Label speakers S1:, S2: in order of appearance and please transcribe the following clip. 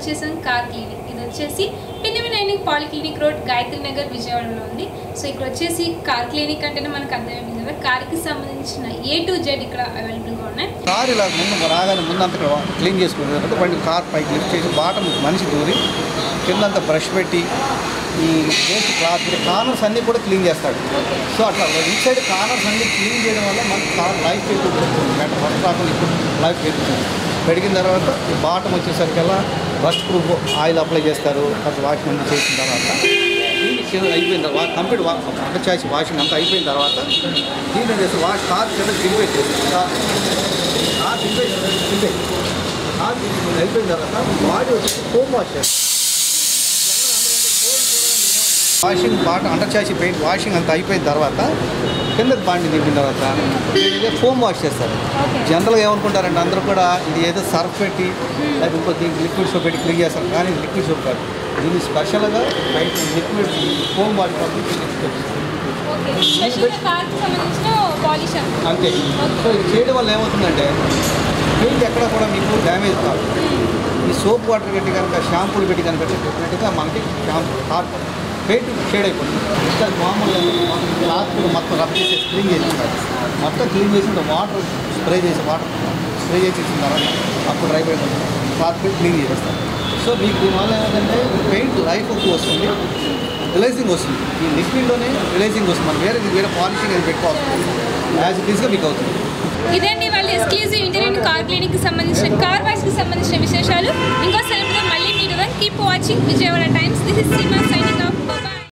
S1: వచ్చేసాం car clinic ఇది వచ్చేసి పిన్ని వినాయక్ పాలిక్లినిక్ రోడ్ గాయత్రి నగర్ విజయవాడలో ఉంది సో ఇక్కడ వచ్చేసి కార్ క్లినిక్ అంటేనే మనకు అర్థమైంది కదా కార్కి సంబంధించిన ఏ టు జెడ్ ఇక్కడ అవైలబుల్గా ఉన్నాయి
S2: కారు ఇలా ముందు రాగానే ముందంతా క్లీన్ చేసుకునే తర్వాత బండి కార్ పైకి లిఫ్ట్ చేసి బాటం మనిషి దూరి కిందంతా బ్రష్ పెట్టి ఈ వేస్ట్ క్లాత్ కార్నర్స్ అన్నీ కూడా క్లీన్ చేస్తాడు సో అట్లా ఇటు సైడ్ కార్నర్స్ అన్నీ క్లీన్ చేయడం వల్ల మనకి కార్ లైఫ్ పెరుగుతుంది బెటర్ ఫస్ట్ రాకుండా ఇప్పుడు లైఫ్ పెరుగుతుంది పెరిగిన తర్వాత ఈ బాటం వచ్చేసరికల్లా రస్ట్ ప్రూఫ్ ఆయిల్ అప్లై చేస్తారు తర్వాత వాషింగ్ అన్ని చేసిన తర్వాత దీన్ని కింద అయిపోయిన తర్వాత కంప్లీట్ వా అంత చేసి వాషింగ్ అంతా అయిపోయిన తర్వాత దీన్ని చేసి వాష్ కార్ కింద దింపేసేసి కార్ కార్ దింపేసి దింపేసి కార్ దింపేసి అయిపోయిన తర్వాత బాడీ వచ్చి హోమ్ వాష్ చేస్తారు వాషింగ్ బాట అండర్ చాసి పెయింట్ వాషింగ్ అంతా అయిపోయిన తర్వాత కిందకి బాండి దింపిన తర్వాత ఇదే ఫోమ్ వాష్ చేస్తారు
S1: Okay.
S2: జనరల్గా ఏమనుకుంటారంటే అందరూ కూడా ఇది ఏదో సర్ఫ్ పెట్టి లేకపోతే ఇంకో దీనికి లిక్విడ్ సోప్ పెట్టి క్లీన్ చేస్తారు కానీ లిక్విడ్ సోప్ కాదు దీన్ని స్పెషల్గా బయట లిక్విడ్ ఫోమ్ వాష్ కాబట్టి
S1: ఓకే స్పెషల్గా కార్కి సంబంధించిన పాలిష్
S2: అంతే సో ఇది చేయడం వల్ల ఏమవుతుందంటే పెయింట్ ఎక్కడ కూడా మీకు డ్యామేజ్ కాదు ఈ సోప్ వాటర్ పెట్టి కనుక షాంపూలు పెట్టి కనుక డెఫినెట్గా మనకి షాంపూ కార్ పెయింట్ షేడ్ అయిపోతుంది ఇంకా మామూలుగా క్లాత్ కూడా మొత్తం రబ్ చేసి క్లీన్ చేసి మొత్తం క్లీన్ చేసిన వాటర్ స్ప్రే చేసి వాటర్ స్ప్రే చేసి ఇచ్చిన తర్వాత అప్పుడు డ్రై అయిపోతుంది క్లాత్ పెట్టి క్లీన్ చేసేస్తారు సో మీకు దీనివల్ల ఏంటంటే పెయింట్ లైఫ్ ఎక్కువ వస్తుంది రిలైజింగ్ వస్తుంది ఈ లిక్విడ్లోనే రిలైజింగ్ వస్తుంది మనం వేరే వేరే పాలిషింగ్ అది పెట్టుకోవాలి యాజ్ ఇట్ ఈస్గా మీకు అవుతుంది
S1: ఇదండి వాళ్ళ ఎక్స్క్లూజివ్ ఇంటీరియర్ కార్ క్లినిక్ కి సంబంధించిన కార్ వాష్ కి సంబంధించిన విశేషాలు ఇంకో సెలవులో మళ్ళీ మీరు keep watching Vijayawada times this is Seema signing of